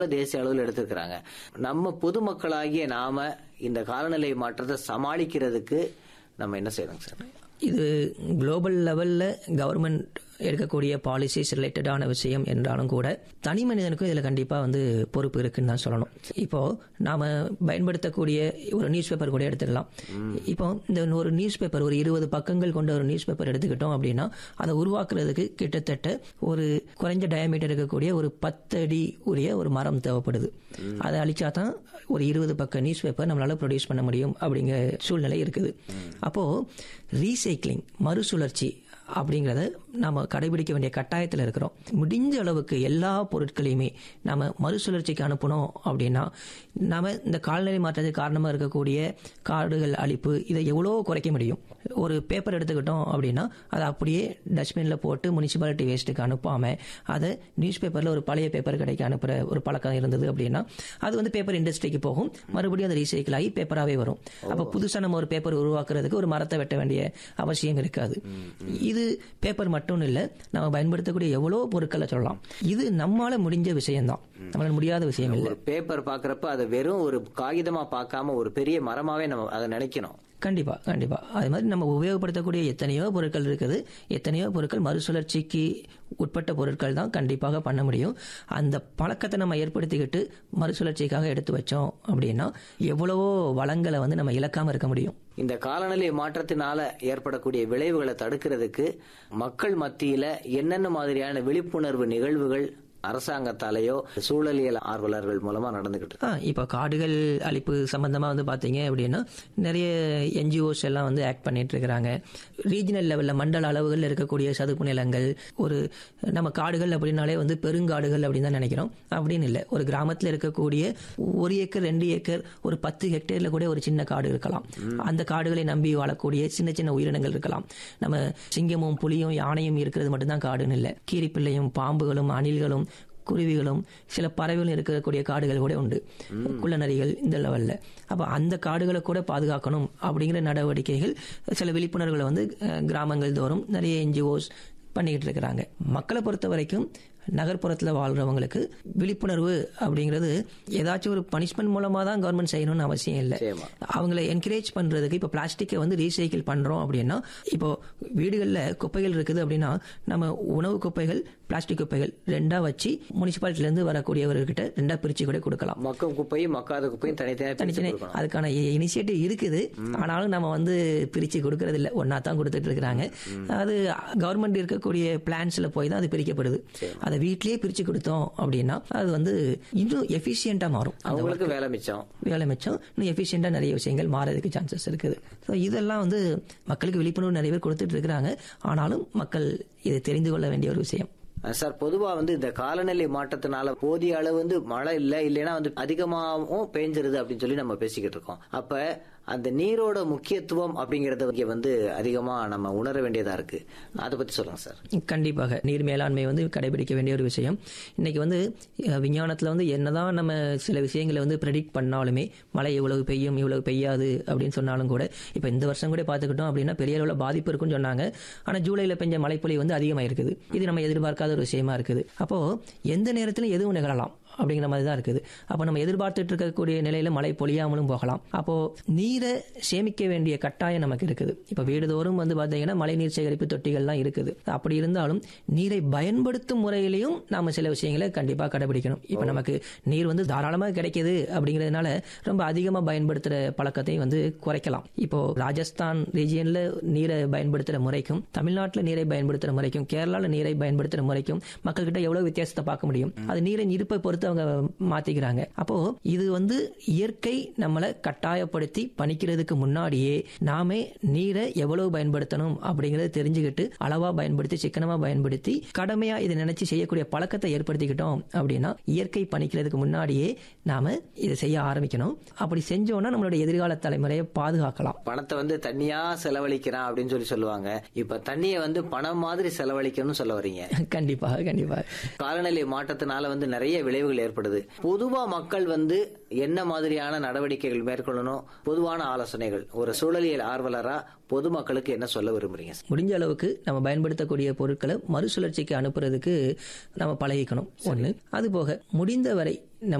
தேசிய அளவில் எடுத்திருக்கிறாங்க நம்ம பொதுமக்களாகிய நாம இந்த காலநிலை மாற்றத்தை சமாளிக்கிறதுக்கு நம்ம என்ன செய்யணும் சார் இது குளோபல் லெவலில் கவர்மெண்ட் எடுக்கக்கூடிய பாலிசிஸ் ரிலேட்டடான விஷயம் என்றாலும் கூட தனி மனிதனுக்கும் இதில் கண்டிப்பாக வந்து பொறுப்பு இருக்குன்னு தான் சொல்லணும் இப்போ நாம் பயன்படுத்தக்கூடிய ஒரு நியூஸ் பேப்பர் கூட எடுத்துக்கலாம் இப்போ இந்த ஒரு நியூஸ் பேப்பர் ஒரு இருபது பக்கங்கள் கொண்ட ஒரு நியூஸ் பேப்பர் எடுத்துக்கிட்டோம் அப்படின்னா அதை உருவாக்குறதுக்கு கிட்டத்தட்ட ஒரு குறைஞ்ச டயமீட்டர் இருக்கக்கூடிய ஒரு பத்து அடி உரிய ஒரு மரம் தேவைப்படுது அதை அழிச்சா தான் ஒரு இருபது பக்க நியூஸ் பேப்பர் நம்மளால ப்ரொடியூஸ் பண்ண முடியும் அப்படிங்கிற சூழ்நிலை இருக்குது அப்போ ரீசைக்ளிங் மறுசுழற்சி அப்படிங்கிறத நம்ம கடைபிடிக்க வேண்டிய கட்டாயத்தில் இருக்கிறோம் முடிஞ்ச அளவுக்கு எல்லா பொருட்களையுமே நம்ம மறுசுழற்சிக்கு அனுப்பணும் அப்படின்னா நம்ம இந்த காலநிலை மாற்றத்துக்கு காரணமாக இருக்கக்கூடிய காடுகள் அழிப்பு இதை எவ்வளோ குறைக்க முடியும் ஒரு பேப்பர் எடுத்துக்கிட்டோம் அப்படின்னா அதை அப்படியே டஸ்ட்பினில் போட்டு முனிசிபாலிட்டி வேஸ்ட்டுக்கு அனுப்பாமல் அதை நியூஸ் பேப்பரில் ஒரு பழைய பேப்பர் கடைக்கு அனுப்புகிற ஒரு பழக்கம் இருந்தது அப்படின்னா அது வந்து பேப்பர் இண்டஸ்ட்ரிக்கு போகும் மறுபடியும் அது ரீசைக்கிள் ஆகி பேப்பராகவே வரும் அப்போ புதுசாக நம்ம ஒரு பேப்பர் உருவாக்குறதுக்கு ஒரு மரத்தை வெட்ட வேண்டிய அவசியம் இருக்காது இது பேப்பர் மட்டும் இல்லை நம்ம பயன்படுத்தக்கூடிய எவ்வளோ பொருட்களை சொல்லலாம் இது நம்மால முடிஞ்ச விஷயம்தான் நம்மளால முடியாத விஷயம் இல்லை ஒரு பேப்பர் பாக்குறப்ப அதை வெறும் ஒரு காகிதமா பார்க்காம ஒரு பெரிய மரமாவே நம்ம அதை நினைக்கணும் கண்டிப்பா கண்டிப்பா அது மாதிரி நம்ம உபயோகப்படுத்தக்கூடிய எத்தனையோ பொருட்கள் இருக்குது எத்தனையோ பொருட்கள் மறுசுழற்சிக்கு உட்பட்ட பொருட்கள் தான் கண்டிப்பாக பண்ண முடியும் அந்த பழக்கத்தை நம்ம ஏற்படுத்திக்கிட்டு மறுசுழற்சிக்காக எடுத்து வச்சோம் அப்படின்னா எவ்வளவோ வளங்களை வந்து நம்ம இழக்காம இருக்க முடியும் இந்த காலநிலை மாற்றத்தினால ஏற்படக்கூடிய விளைவுகளை தடுக்கிறதுக்கு மக்கள் மத்தியில என்னென்ன மாதிரியான விழிப்புணர்வு நிகழ்வுகள் அரசாங்கத்தாலேயோ சூழலியல் ஆர்வலர்கள் மூலமா நடந்துகிட்டு இருக்கு? ஆ இப்போ காடுகள் அழிப்பு சம்பந்தமா வந்து பாத்தீங்க அப்படின்னா நிறைய என்ஜிஓஸ் எல்லாம் வந்து ஆக்ட் பண்ணிட்டு இருக்கிறாங்க ரீஜனல் லெவல்ல மண்டல அளவுகளில் இருக்கக்கூடிய சதுப்பு நிலங்கள் ஒரு நம்ம காடுகள் அப்படின்னாலே வந்து பெருங்காடுகள் அப்படின்னு தான் நினைக்கிறோம் அப்படின்னு இல்லை ஒரு கிராமத்தில் இருக்கக்கூடிய ஒரு ஏக்கர் ரெண்டு ஏக்கர் ஒரு பத்து ஹெக்டேர்ல கூட ஒரு சின்ன காடு இருக்கலாம் அந்த காடுகளை நம்பி வாழக்கூடிய சின்ன சின்ன உயிரினங்கள் இருக்கலாம் நம்ம சிங்கமும் புலியும் யானையும் இருக்கிறது மட்டும்தான் காடுன்னு இல்லை கீரிப்பிள்ளையும் பாம்புகளும் அணில்களும் குருவிகளும் சில பறவைகளும் இருக்கக்கூடிய காடுகள் கூட உண்டு குள்ளநரிகள் இந்த லெவல்ல அப்ப அந்த காடுகளை கூட பாதுகாக்கணும் அப்படிங்கிற நடவடிக்கைகள் சில விழிப்புணர்வுகளை வந்து அஹ், கிராமங்கள் தோறும் நிறைய என்ஜிஓஸ் பண்ணிக்கிட்டு இருக்கிறாங்க மக்களை பொறுத்த வரைக்கும் நகர்ப்புறத்தில் வாழ்றவங்களுக்கு விழிப்புணர்வு அப்படிங்கிறது ஏதாச்சும் ஒரு பனிஷ்மெண்ட் மூலமாக தான் கவர்மெண்ட் செய்யணும்னு அவசியம் இல்லை நிச்சயமா. அவங்களை என்கரேஜ் பண்றதுக்கு இப்போ பிளாஸ்டிக்கை வந்து ரீசைக்கிள் பண்றோம் அப்படின்னா இப்போ வீடுகளில் குப்பைகள் இருக்குது அப்படின்னா நம்ம உணவு குப்பைகள் பிளாஸ்டிக் குப்பைகள் ரெண்டா வச்சு முனிசிபாலிட்டில இருந்து வரக்கூடியவர்கிட்ட ரெண்டா பிரிச்சு கூட கொடுக்கலாம் மக்கும் குப்பையும் மக்காத குப்பையும் தனித்தனியா பிரிச்சு தனித்தனி கொடுக்கணும். அதுக்கான இனிஷியேட்டிவ் இருக்குது ஆனாலும் நம்ம வந்து பிரிச்சு கொடுக்கறது இல்ல ஒன்னா தான் கொடுத்துட்டு இருக்கிறாங்க அது கவர்மெண்ட் இருக்கக்கூடிய பிளான்ஸ்ல போய் தான் அது பிரிக்கப்படுது அதை வீட்லயே பிரிச்சு கொடுத்தோம் அப்படின்னா அது வந்து இன்னும் எஃபிஷியண்டா மாறும் அந்த அவங்களுக்கு வேலை மிச்சம் வேலை மிச்சம் இன்னும் எஃபிஷியண்டாக நிறைய விஷயங்கள் மாறதுக்கு சான்சஸ் இருக்குது ஸோ இதெல்லாம் வந்து மக்களுக்கு விழிப்புணர்வு நிறைய பேர் கொடுத்துட்டு இருக்கிறாங்க ஆனாலும் மக்கள் இதை தெரிந்து கொள்ள வேண்டிய ஒரு விஷயம் அஹ் சார் பொதுவா வந்து இந்த காலநிலை மாற்றத்தினால போதிய அளவு வந்து மழை இல்ல இல்லைன்னா வந்து அதிகமாகவும் பெஞ்சிருது அப்படின்னு சொல்லி நம்ம பேசிக்கிட்டு இருக்கோம் அப்ப அந்த நீரோட முக்கியத்துவம் அப்படிங்கறத இங்க வந்து அதிகமா நம்ம உணர வேண்டியதா இருக்கு அதை பத்தி சொல்லுங்க சார் கண்டிப்பாக நீர் மேலாண்மை வந்து கடைபிடிக்க வேண்டிய ஒரு விஷயம் இன்னைக்கு வந்து அஹ், விஞ்ஞானத்துல வந்து என்னதான் நம்ம சில விஷயங்களை வந்து ப்ரெடிக்ட் பண்ணாலுமே மழை இவ்வளவு பெய்யும் இவ்வளவு பெய்யாது அப்படின்னு சொன்னாலும் கூட இப்போ இந்த வருஷம் கூட பார்த்துக்கிட்டோம் அப்படின்னா பெரிய அளவில் பாதிப்பு இருக்குன்னு சொன்னாங்க ஆனா ஜூலைல பெஞ்ச மழைப்பொழிவு வந்து அதிகமாக இருக்குது இது நம்ம எதிர்பார்க்காத ஒரு விஷயமா இருக்குது அப்போ எந்த நேரத்திலும் எதுவும் நிகழலாம் அப்படிங்கிற மாதிரி தான் இருக்குது அப்போ நம்ம எதிர்பார்த்துட்டு இருக்கக்கூடிய நிலையில மழை பொழியாமலும் போகலாம் அப்போ நீரை சேமிக்க வேண்டிய கட்டாயம் நமக்கு இருக்குது இப்போ வீடுதோறும் வந்து பார்த்தீங்கன்னா மழைநீர் சேகரிப்பு தொட்டிகள்லாம் இருக்குது அப்படி இருந்தாலும் நீரை பயன்படுத்தும் முறையிலையும் நாம சில விஷயங்களை கண்டிப்பாக கடைபிடிக்கணும் இப்போ நமக்கு நீர் வந்து தாராளமாக கிடைக்குது அப்படிங்கிறதுனால ரொம்ப அதிகமாக பயன்படுத்துகிற பழக்கத்தையும் வந்து குறைக்கலாம் இப்போ ராஜஸ்தான் ரீஜியன்ல நீரை பயன்படுத்துகிற முறைக்கும் தமிழ்நாட்டில் நீரை பயன்படுத்துகிற முறைக்கும் கேரளாவில் நீரை பயன்படுத்துகிற முறைக்கும் மக்கள்கிட்ட எவ்வளவு வித்தியாசத்தை பார்க்க முடியும் அது நீரின் இருப்பை பொறுத்து அவங்க மாத்திக்கிறாங்க அப்போ இது வந்து இயற்கை நம்மளை கட்டாயப்படுத்தி பணிக்கிறதுக்கு முன்னாடியே நாமே நீரை எவ்வளவு பயன்படுத்தணும் அப்படிங்கறத தெரிஞ்சுக்கிட்டு அளவா பயன்படுத்தி சிக்கனமா பயன்படுத்தி கடமையா இதை நினைச்சு செய்யக்கூடிய பழக்கத்தை ஏற்படுத்திக்கிட்டோம் அப்படின்னா இயற்கை பணிக்கிறதுக்கு முன்னாடியே நாம இதை செய்ய ஆரம்பிக்கணும் அப்படி செஞ்சோம்னா நம்மளுடைய எதிர்கால தலைமுறையை பாதுகாக்கலாம் பணத்தை வந்து தண்ணியா செலவழிக்கிறான் அப்படின்னு சொல்லி சொல்லுவாங்க இப்ப தண்ணியை வந்து பணம் மாதிரி செலவழிக்கணும்னு சொல்ல வர்றீங்க கண்டிப்பாக கண்டிப்பாக காலநிலை மாற்றத்தினால வந்து நிறைய விளைவுகள் விளைவுகள் ஏற்படுது பொதுவா மக்கள் வந்து என்ன மாதிரியான நடவடிக்கைகள் மேற்கொள்ளணும் பொதுவான ஆலோசனைகள் ஒரு சூழலியல் ஆர்வலரா பொதுமக்களுக்கு என்ன சொல்ல விரும்புறீங்க முடிஞ்ச அளவுக்கு நம்ம பயன்படுத்தக்கூடிய பொருட்களை மறுசுழற்சிக்கு அனுப்புறதுக்கு நம்ம பழகிக்கணும் ஒன்று அதுபோக முடிந்தவரை நம்ம